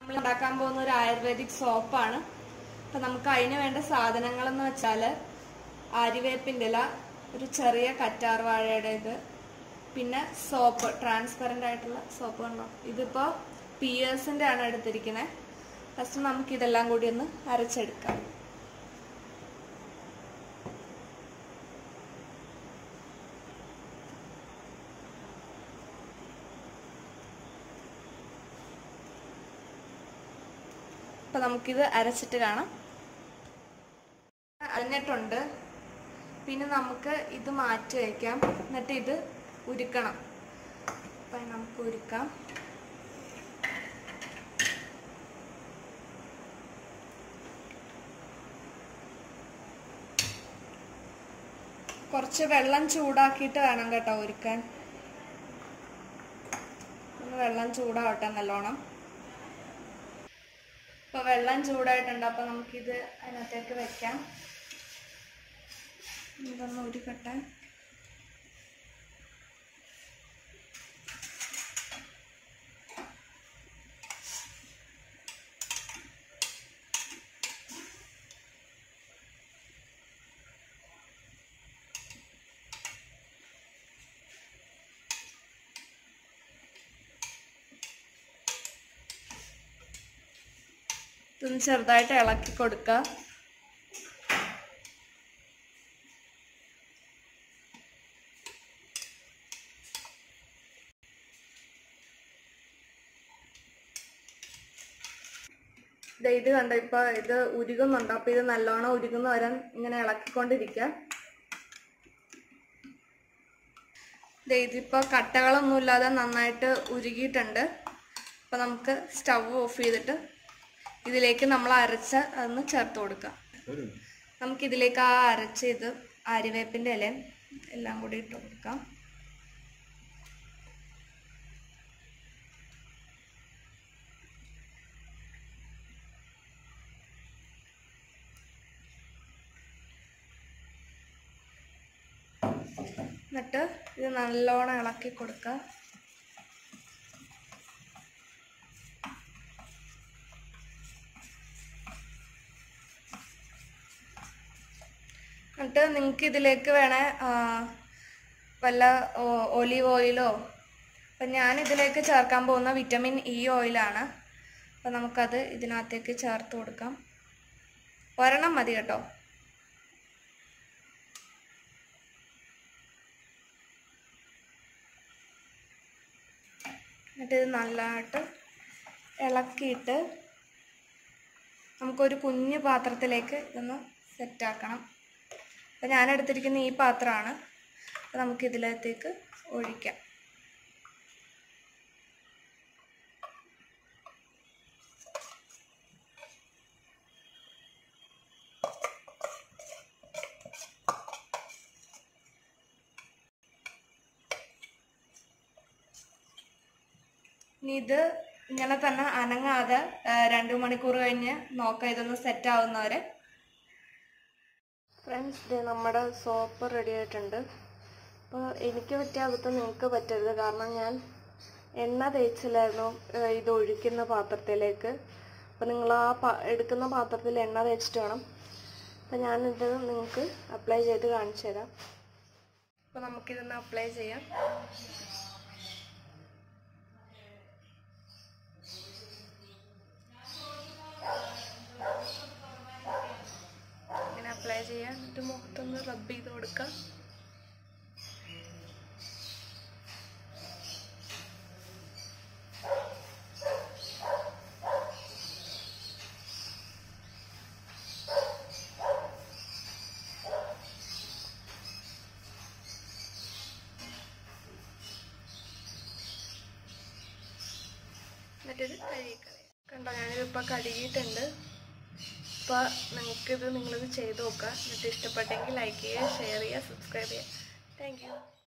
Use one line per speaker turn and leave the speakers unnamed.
നമ്മൾ ഉണ്ടാക്കാൻ പോകുന്ന ഒരു ആയുർവേദിക് സോപ്പാണ് അപ്പൊ നമുക്ക് അതിന് വേണ്ട സാധനങ്ങൾ എന്ന് വെച്ചാല് ആര്യവേപ്പിൻ്റെ ഇല ഒരു ചെറിയ കറ്റാർ വാഴയുടെ ഇത് പിന്നെ സോപ്പ് ട്രാൻസ്പെറൻ്റ് ആയിട്ടുള്ള സോപ്പ് കണ്ടോ ഇതിപ്പോ പിയേഴ്സിന്റെ ആണ് എടുത്തിരിക്കുന്നത് ഫസ്റ്റ് നമുക്ക് ഇതെല്ലാം കൂടി ഒന്ന് അരച്ചെടുക്കാം അപ്പൊ നമുക്കിത് അരച്ചിട്ട് കാണാം അരഞ്ഞിട്ടുണ്ട് പിന്നെ നമുക്ക് ഇത് മാറ്റി വയ്ക്കാം എന്നിട്ട് ഇത് ഉരുക്കണം അപ്പം നമുക്ക് ഉരുക്കാം കുറച്ച് വെള്ളം ചൂടാക്കിയിട്ട് വേണം കേട്ടോ ഉരുക്കാൻ ഒന്ന് വെള്ളം ചൂടാവട്ടെ നല്ലോണം ഇപ്പൊ വെള്ളം ചൂടായിട്ടുണ്ട് അപ്പൊ നമുക്കിത് അതിനകത്തേക്ക് വെക്കാം ഇതൊന്ന് ഉരുക്കട്ടെ ഇതൊന്ന് ചെറുതായിട്ട് ഇളക്കി കൊടുക്കുക ദേ ഇത് കണ്ടോ ഇപ്പൊ ഇത് ഉരുകുന്നുണ്ട് അപ്പൊ ഇത് നല്ലോണം ഉരുകുന്ന വരെ ഇങ്ങനെ ഇളക്കിക്കൊണ്ടിരിക്കുക ദേ ഇതിപ്പോ കട്ടകളൊന്നുമില്ലാതെ നന്നായിട്ട് ഉരുകിയിട്ടുണ്ട് അപ്പൊ നമുക്ക് സ്റ്റവ് ഓഫ് ചെയ്തിട്ട് ഇതിലേക്ക് നമ്മൾ അരച്ച അതൊന്ന് ചേർത്ത് കൊടുക്കാം നമുക്ക് ഇതിലേക്ക് ആ അരച്ച ഇത് ആര്യവേപ്പിന്റെ ഇലയും എല്ലാം കൂടി ഇട്ട് കൊടുക്കാം എന്നിട്ട് ഇത് നല്ലോണം ഇളക്കി കൊടുക്കുക എന്നിട്ട് നിങ്ങൾക്ക് ഇതിലേക്ക് വേണേ ആ, വല്ല ഒലീവ് ഓയിലോ അപ്പം ഞാൻ ഇതിലേക്ക് ചേർക്കാൻ പോകുന്ന വിറ്റമിൻ ഇ ഓയിലാണ് അപ്പം നമുക്കത് ഇതിനകത്തേക്ക് ചേർത്ത് കൊടുക്കാം ഒരെണ്ണം മതി കേട്ടോ എന്നിട്ട് ഇത് നല്ലതായിട്ട് ഇളക്കിയിട്ട് നമുക്കൊരു കുഞ്ഞു പാത്രത്തിലേക്ക് ഇതൊന്ന് സെറ്റാക്കണം അപ്പം ഞാൻ എടുത്തിരിക്കുന്ന ഈ പാത്രമാണ് അപ്പം നമുക്ക് ഇതിലത്തേക്ക് ഒഴിക്കാം ഇനി ഇത് ഇങ്ങനെ തന്നെ അനങ്ങാതെ ആ, രണ്ട് മണിക്കൂർ കഴിഞ്ഞ് നോക്കാം ഇതൊന്ന് സെറ്റ് ആവുന്നവരെ ഫ്രണ്ട്സ് ഇത് നമ്മുടെ സോപ്പ് റെഡി ആയിട്ടുണ്ട് അപ്പോൾ എനിക്ക് പറ്റിയ അബദ്ധം നിങ്ങൾക്ക് പറ്റരുത് കാരണം ഞാൻ എണ്ണ തേച്ചില്ലായിരുന്നു ഏഹ് ഇത് ഒഴിക്കുന്ന പാത്രത്തിലേക്ക് അപ്പോൾ നിങ്ങൾ ആ പാ- എടുക്കുന്ന പാത്രത്തിൽ എണ്ണ തേച്ചിട്ട് വേണം അപ്പോൾ ഞാനിത് നിങ്ങൾക്ക് അപ്ലൈ ചെയ്ത് കാണിച്ചു തരാം അപ്പോൾ നമുക്കിതൊന്ന് അപ്ലൈ ചെയ്യാം ഇങ്ങനെ അപ്ലൈ ചെയ്യാം എന്നിട്ട് മുഖത്തൊന്ന് റബ്ബ് ചെയ്ത് കൊടുക്കാം എന്നിട്ടിത് കഴുകിക്കളയാം കണ്ടോ ഞാനിതിപ്പോൾ കഴുകിയിട്ടുണ്ട് അപ്പോൾ നിങ്ങൾക്കിത് നിങ്ങളിത് ചെയ്ത് നോക്കുക എന്നിട്ട് ഇഷ്ടപ്പെട്ടെങ്കിൽ ലൈക്ക് ചെയ്യുക ഷെയർ ചെയ്യുക സബ്സ്ക്രൈബ് ചെയ്യുക താങ്ക് യു